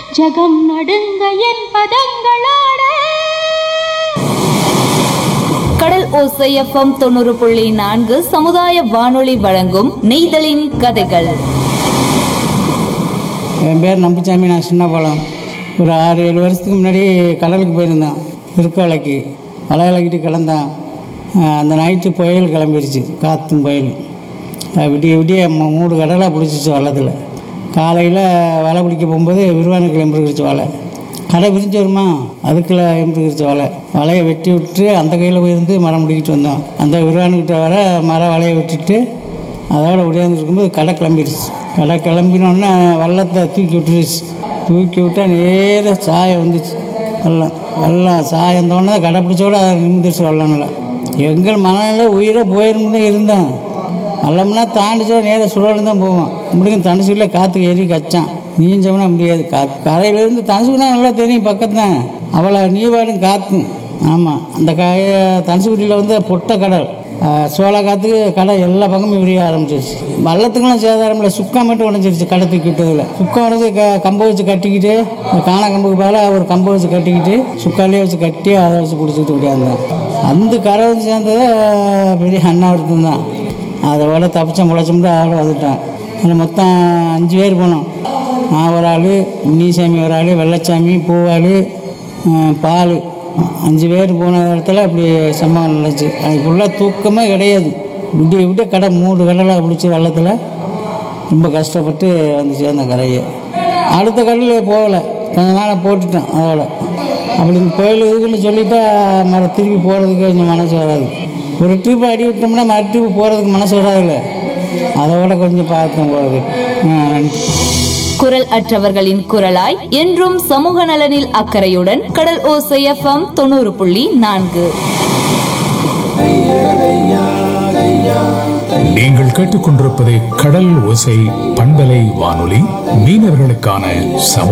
ஜகம் நடுங்க என் பதங்களோட கடல் ஓசை எஃப்எம் தொண்ணூறு புள்ளி நான்கு சமுதாய வானொலி வழங்கும் நெய்தலின் கதைகள் என் பேர் நம்பிச்சாமி நான் சின்ன பழம் ஒரு ஆறு ஏழு வருஷத்துக்கு முன்னாடி கடலுக்கு போயிருந்தேன் திருக்கோலைக்கு வலை விளக்கிட்டு கிளந்தேன் ஆஹ் அந்த நைட்டு புயல் கிளம்பிடுச்சு காற்றும் புயல் ஆஹ் விடிய விடிய மூ- மூணு கடலாக பிடிச்சிச்சு வள்ளத்தில் காலையில் வலை பிடிக்க போகும்போது விரிவானுக்கு எம்பிருக்கிச்சு வலை கடை விரிஞ்சு வருமா அதுக்குள்ள எம்பிருக்கிச்சு வலை வலையை வெட்டி விட்டு அந்த கையில் போயிருந்து மரம் முடிக்கிட்டு வந்தோம் அந்த விரிவானுக்கிட்ட வர மர வலையை விட்டுட்டு அதோட ஒடியாந்து இருக்கும்போது கடை கிளம்பிடுச்சு கடை கிளம்பினோடனே வள்ளத்தை தூக்கி விட்டுருச்சு தூக்கி விட்டா நேராக சாயம் வந்துச்சு வெள்ளம் வெள்ளம் சாயம் தோணை கடை பிடிச்சோட அதை நிமிந்துச்சு வெள்ளம்ல எங்கள் மனநில உயிரை போயிருந்து தான் இருந்தேன் வெள்ளம்னா தாண்டிச்சோ நேராக சுழலும் தான் போவோம் முடியும் தனுசுக்குள்ளே காற்றுக்கு ஏறி கச்சான் நீஞ்சோம்னா முடியாது கா கரையிலேருந்து தனுசுக்குனா நல்லா தெரியும் பக்கத்தான் அவளை நீவாடும் காற்றும் ஆமாம் அந்த காய தனுசுக்குடியில் வந்து பொட்டை கடல் ஆஹ் சோள காற்றுக்கு கடை எல்லா பக்கமும் விரிய ஆரம்பிச்சிருச்சு வள்ளத்துக்கெல்லாம் சேதாரம் இல்லை சுக்கா மட்டும் உடஞ்சிருச்சு கடை தூக்கி விட்டதில் சுக்கா உடஞ்சி க கம்பை வச்சு கட்டிக்கிட்டு இந்த காண கம்புக்கு பதிலாக ஒரு கம்பை வச்சு கட்டிக்கிட்டு சுக்காலே வச்சு கட்டி அதை வச்சு பிடிச்சிக்கிட்டு ஓடியாந்தேன் அந்த கரை வந்து சேர்ந்தது பெரிய அண்ணாவிரத்தம் தான் அதோட தப்பிச்சேன் முளைச்சோம்னா ஆள் வந்துட்டான் அதில் மொத்தம் அஞ்சு பேர் போனோம் நான் ஒரு ஆள் முனிசாமி ஒரு ஆள் வெள்ளச்சாமி பூவாள் பால் அஞ்சு பேர் போன இடத்துல அப்படி சம்பவம் நடந்துச்சு அதுக்குள்ளே தூக்கமே கிடையாது விடிய விடிய கடை மூணு கடலாக பிடிச்சி வெள்ளத்தில் ரொம்ப கஷ்டப்பட்டு வந்து சேர்ந்த கரையை அடுத்த கடலில் போகலை கொஞ்ச நாள் போட்டுட்டேன் அதோட அப்படி கோயில் இருக்குன்னு சொல்லிட்டா மறு திருப்பி போகிறதுக்கு கொஞ்சம் மனசு வராது ஒரு ட்ரிப் அடி விட்டோம்னா மறு ட்ரிப் போகிறதுக்கு மனசு வராதுல்ல அதோட கொஞ்சம் பார்த்தேன் போகிறது நன்றி குரல் அற்றவர்களின் குரலாய் என்றும் சமூக நலனில் அக்கறையுடன் கடல் ஓசை எஃப்எம் தொண்ணூறு புள்ளி நான்கு நீங்கள் கேட்டுக்கொண்டிருப்பது கடல் ஓசை பண்பலை வானொலி மீனவர்களுக்கான சமூக